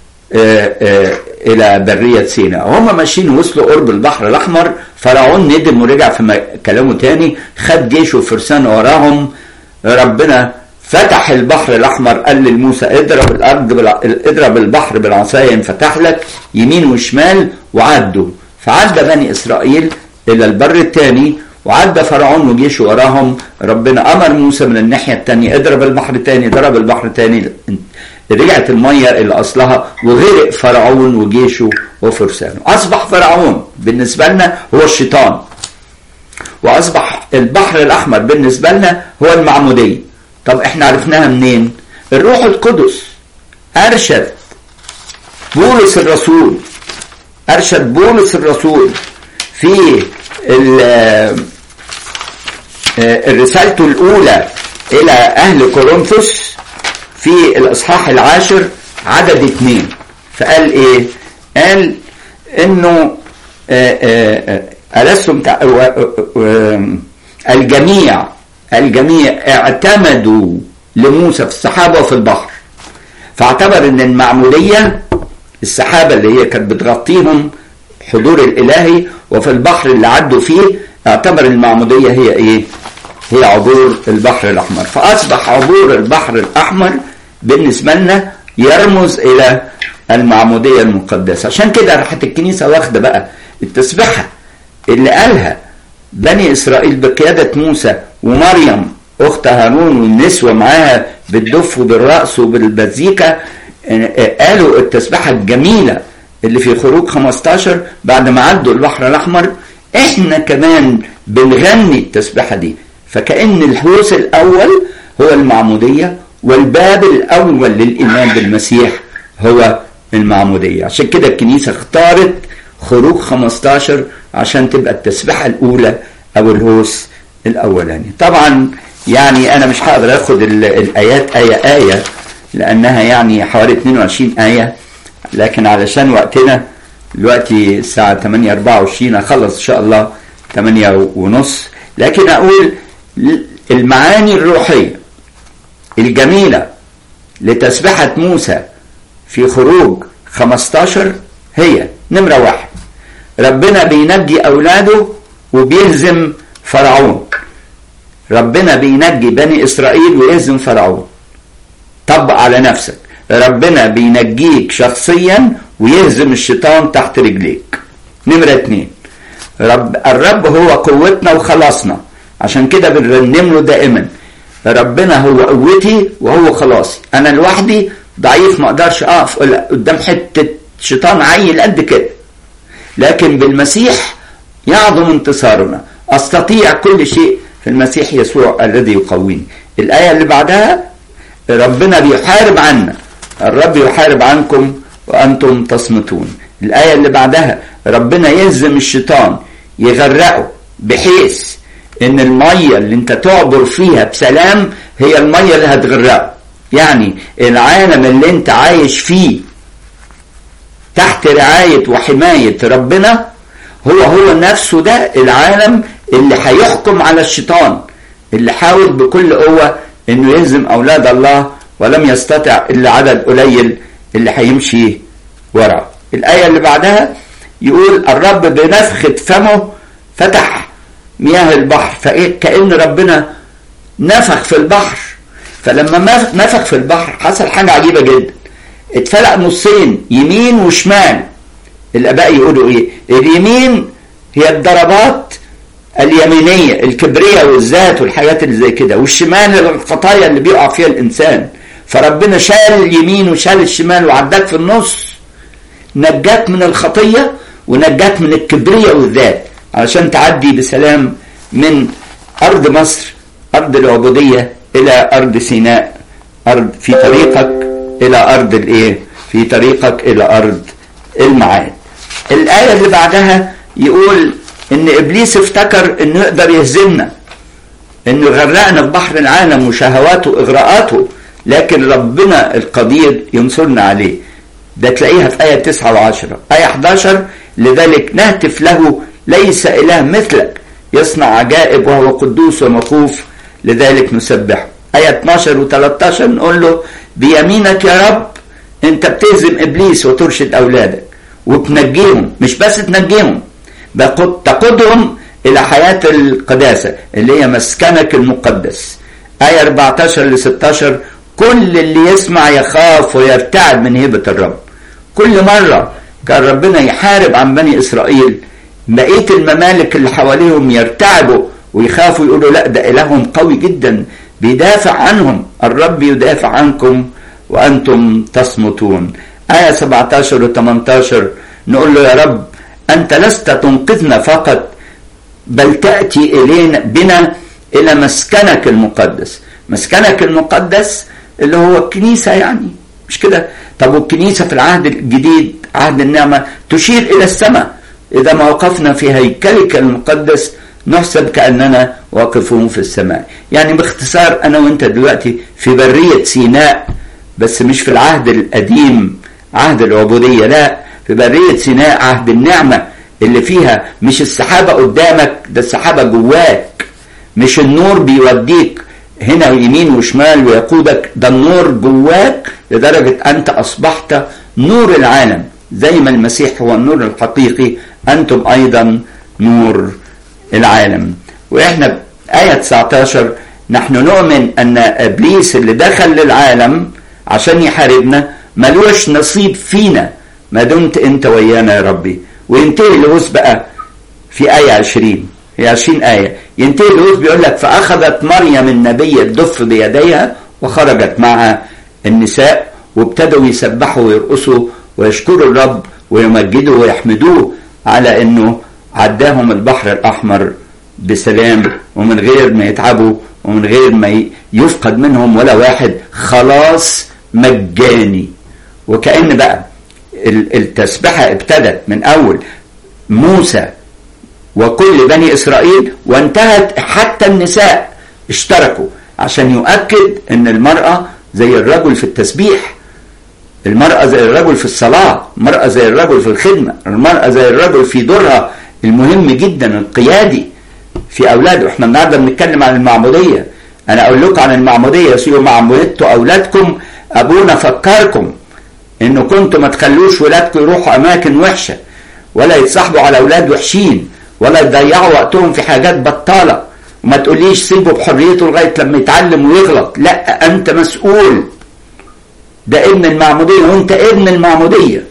إلى برية سيناء وهم ماشيين وصلوا قرب البحر الأحمر فرعون ندم ورجع في كلامه تاني خد جيشه وفرسان وراهم ربنا فتح البحر الاحمر قال لموسى اضرب الارض بال... اضرب البحر بالعصايه ينفتح لك يمين وشمال وعدوا فعدى بني اسرائيل الى البر الثاني وعدى فرعون وجيشه وراهم ربنا امر موسى من الناحيه الثانيه اضرب البحر الثاني ضرب البحر الثاني رجعت الميه الى اصلها وغرق فرعون وجيشه وفرسانه اصبح فرعون بالنسبه لنا هو الشيطان واصبح البحر الاحمر بالنسبه لنا هو المعموديه طب احنا عرفناها منين الروح القدس ارشد بولس الرسول ارشد بولس الرسول في رسالته الاولى الى اهل كورنثوس في الاصحاح العاشر عدد اثنين فقال ايه قال انه ألستم الجميع الجميع اعتمدوا لموسى في السحابة وفي البحر فاعتبر ان المعمودية السحابة اللي هي كانت بتغطيهم حضور الالهي وفي البحر اللي عدوا فيه اعتبر المعمودية هي ايه هي عبور البحر الاحمر فاصبح عبور البحر الاحمر بالنسبة لنا يرمز الى المعمودية المقدسة عشان كده راحت الكنيسة واخدة بقى التسبحة اللي قالها بني اسرائيل بقيادة موسى ومريم اخت هارون والنسوة معاها بالدف وبالرقص وبالمزيكا قالوا التسبحة الجميلة اللي في خروج 15 بعد ما عدوا البحر الاحمر احنا كمان بنغني التسبحة دي فكأن الحوث الاول هو المعمودية والباب الاول للايمان بالمسيح هو المعمودية عشان كده الكنيسة اختارت خروج 15 عشان تبقى التسبحة الأولى أو الهوس الأولاني طبعا يعني أنا مش هقدر أخد الآيات آية آية لأنها يعني حوالي 22 آية لكن علشان وقتنا دلوقتي الساعة 8 24 أخلص إن شاء الله 8 ونص لكن أقول المعاني الروحية الجميلة لتسبحة موسى في خروج 15 هي نمرة واحد ربنا بينجي أولاده وبيهزم فرعون ربنا بينجي بني إسرائيل ويهزم فرعون طبق على نفسك ربنا بينجيك شخصيا ويهزم الشيطان تحت رجليك نمرة اتنين رب الرب هو قوتنا وخلاصنا عشان كده بنرنم له دائما ربنا هو قوتي وهو خلاصي انا لوحدي ضعيف ما اقدرش اقف قدام حته شيطان عيل قد كده لكن بالمسيح يعظم انتصارنا استطيع كل شيء في المسيح يسوع الذي يقويني الايه اللي بعدها ربنا بيحارب عنا الرب يحارب عنكم وانتم تصمتون الايه اللي بعدها ربنا يهزم الشيطان يغرقه بحيث ان الميه اللي انت تعبر فيها بسلام هي الميه اللي هتغرقه يعني العالم اللي انت عايش فيه تحت رعاية وحماية ربنا هو هو نفسه ده العالم اللي هيحكم على الشيطان اللي حاول بكل قوة انه يهزم اولاد الله ولم يستطع الا عدد قليل اللي هيمشي وراه الآية اللي بعدها يقول الرب بنفخة فمه فتح مياه البحر فكأن ربنا نفخ في البحر فلما نفخ في البحر حصل حاجة عجيبة جدا اتفلق نصين يمين وشمال الآباء يقولوا إيه اليمين هي الضربات اليمينية الكبرية والذات والحاجات اللي زي كده والشمال الخطايا اللي بيقع فيها الإنسان فربنا شال اليمين وشال الشمال وعداك في النص نجاك من الخطية ونجاك من الكبرية والذات علشان تعدي بسلام من أرض مصر أرض العبودية إلى أرض سيناء أرض في طريقك إلى أرض الإيه؟ في طريقك إلى أرض المعاد. الآية اللي بعدها يقول إن إبليس افتكر إنه يقدر يهزمنا إنه يغرقنا في بحر العالم وشهواته وإغراءاته لكن ربنا القدير ينصرنا عليه. ده تلاقيها في آية 9 و10 آية 11 لذلك نهتف له ليس إله مثلك يصنع عجائب وهو قدوس ومخوف لذلك نسبحه آية 12 و 13 نقول له بيمينك يا رب انت بتهزم ابليس وترشد اولادك وتنجيهم مش بس تنجيهم تقودهم الى حياة القداسة اللي هي مسكنك المقدس آية 14 ل 16 كل اللي يسمع يخاف ويرتعد من هيبة الرب كل مرة كان ربنا يحارب عن بني إسرائيل بقية الممالك اللي حواليهم يرتعبوا ويخافوا يقولوا لا ده إلههم قوي جدا بيدافع عنهم الرب يدافع عنكم وأنتم تصمتون آية 17 و 18 نقول له يا رب أنت لست تنقذنا فقط بل تأتي إلينا بنا إلى مسكنك المقدس مسكنك المقدس اللي هو الكنيسة يعني مش كده طب والكنيسة في العهد الجديد عهد النعمة تشير إلى السماء إذا ما وقفنا في هيكلك المقدس نحسب كأننا واقفون في السماء يعني باختصار أنا وأنت دلوقتي في برية سيناء بس مش في العهد القديم عهد العبودية لا في برية سيناء عهد النعمة اللي فيها مش السحابة قدامك ده السحابة جواك مش النور بيوديك هنا يمين وشمال ويقودك ده النور جواك لدرجة أنت أصبحت نور العالم زي ما المسيح هو النور الحقيقي أنتم أيضا نور العالم وإحنا آية 19 نحن نؤمن أن إبليس اللي دخل للعالم عشان يحاربنا ملوش نصيب فينا ما دمت أنت ويانا يا ربي وينتهي الهوس بقى في آية 20 هي 20 آية ينتهي الهوس بيقول لك فأخذت مريم النبي الدف بيديها وخرجت مع النساء وابتدوا يسبحوا ويرقصوا ويشكروا الرب ويمجدوا ويحمدوه على انه عداهم البحر الاحمر بسلام ومن غير ما يتعبوا ومن غير ما يفقد منهم ولا واحد خلاص مجاني وكأن بقى التسبحة ابتدت من أول موسى وكل بني إسرائيل وانتهت حتى النساء اشتركوا عشان يؤكد ان المرأة زي الرجل في التسبيح المرأة زي الرجل في الصلاة المرأة زي الرجل في الخدمة المرأة زي الرجل في دورها المهم جدا القيادي في أولاده احنا النهاردة بنتكلم عن المعمودية أنا أقول لكم عن المعمودية سيبوا معموديته أولادكم أبونا فكركم إنه كنتوا ما تخلوش ولادكم يروحوا أماكن وحشة ولا يتصاحبوا على أولاد وحشين ولا يضيعوا وقتهم في حاجات بطالة وما تقوليش سيبه بحريته لغاية لما يتعلم ويغلط لا أنت مسؤول ده ابن المعمودية وانت ابن المعمودية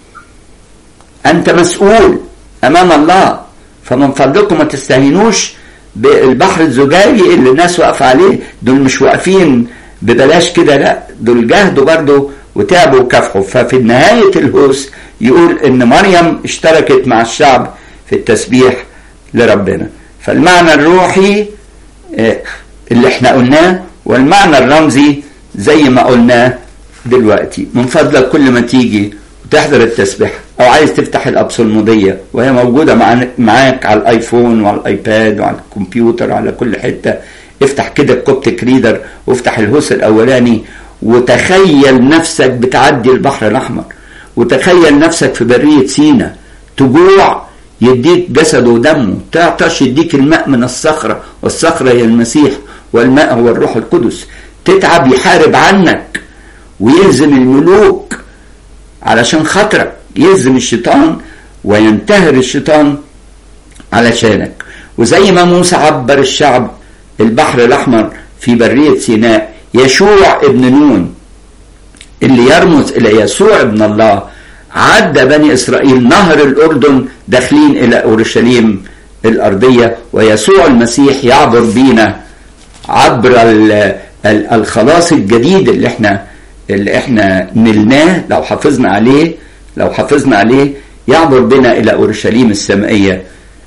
انت مسؤول امام الله فمن فضلكم ما تستهينوش بالبحر الزجاجي اللي الناس واقفة عليه دول مش واقفين ببلاش كده لا دول جهدوا برضه وتعبوا وكافحوا ففي نهاية الهوس يقول ان مريم اشتركت مع الشعب في التسبيح لربنا فالمعنى الروحي اللي احنا قلناه والمعنى الرمزي زي ما قلناه دلوقتي من فضلك كل ما تيجي وتحضر التسبيح او عايز تفتح الابصلموديه وهي موجوده معاك على الايفون وعلى الايباد وعلى الكمبيوتر وعلى كل حته افتح كده الكوبتك ريدر وافتح الهوس الاولاني وتخيل نفسك بتعدي البحر الاحمر وتخيل نفسك في بريه سينا تجوع يديك جسده ودمه تعطش يديك الماء من الصخره والصخره هي المسيح والماء هو الروح القدس تتعب يحارب عنك ويهزم الملوك علشان خاطرك يهزم الشيطان وينتهر الشيطان علشانك وزي ما موسى عبر الشعب البحر الأحمر في برية سيناء يشوع ابن نون اللي يرمز إلى يسوع ابن الله عدى بني إسرائيل نهر الأردن داخلين إلى أورشليم الأرضية ويسوع المسيح يعبر بينا عبر الخلاص الجديد اللي احنا اللي احنا نلناه لو حافظنا عليه لو حافظنا عليه يعبر بنا إلى أورشليم السمائية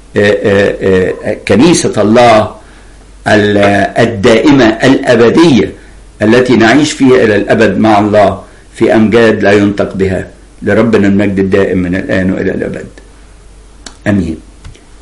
كنيسة الله الدائمة الأبدية التي نعيش فيها إلى الأبد مع الله في أمجاد لا ينطق بها لربنا المجد الدائم من الآن وإلى الأبد آمين